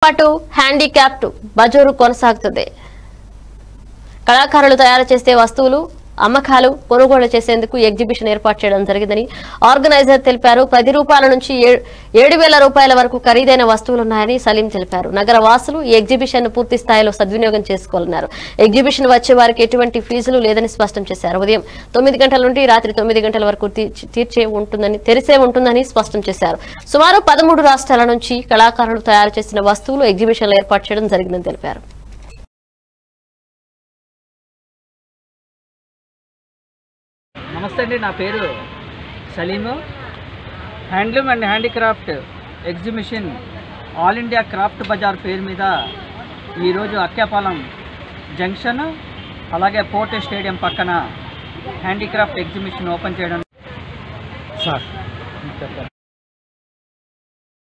పాటు హ్యాండిక్యాప్డ్ బజూరు కొనసాగుతుంది కళాకారులు తయారు చేసే వస్తువులు అమ్మకాలు కొనుగోలు చేసేందుకు ఎగ్జిబిషన్ ఏర్పాటు చేయడం జరిగిందని ఆర్గనైజర్ తెలిపారు పది రూపాయల నుంచి ఏ- ఏడు వేల రూపాయల వరకు ఖరీదైన వస్తువులున్నాయని సలీం తెలిపారు నగర వాసులు ఈ ఎగ్జిబిషన్ ను పూర్తి స్థాయిలో సద్వినియోగం చేసుకోవాలన్నారు ఎగ్జిబిషన్ వచ్చే వారికి ఎటువంటి ఫీజులు లేదని స్పష్టం చేశారు ఉదయం తొమ్మిది గంటల నుండి రాత్రి తొమ్మిది గంటల వరకు తీర్చి- తీర్చే ఉంటుందని తెరిసే ఉంటుందని స్పష్టం చేశారు సుమారు పదమూడు రాష్ట్రాల నుంచి కళాకారులు తయారు చేసిన వస్తువులు ఎగ్జిబిషన్లో ఏర్పాటు చేయడం జరిగిందని తెలిపారు నమస్తే అండి నా పేరు Salim handloom and handicraft exhibition all India craft bazaar పేరు మీద ఈరోజు అక్కేపాలెం జంక్షన్ అలాగే పోర్ట్ స్టేడియం పక్కన హ్యాండీక్రాఫ్ట్ ఎగ్జిబిషన్ ఓపెన్ చేయడం సార్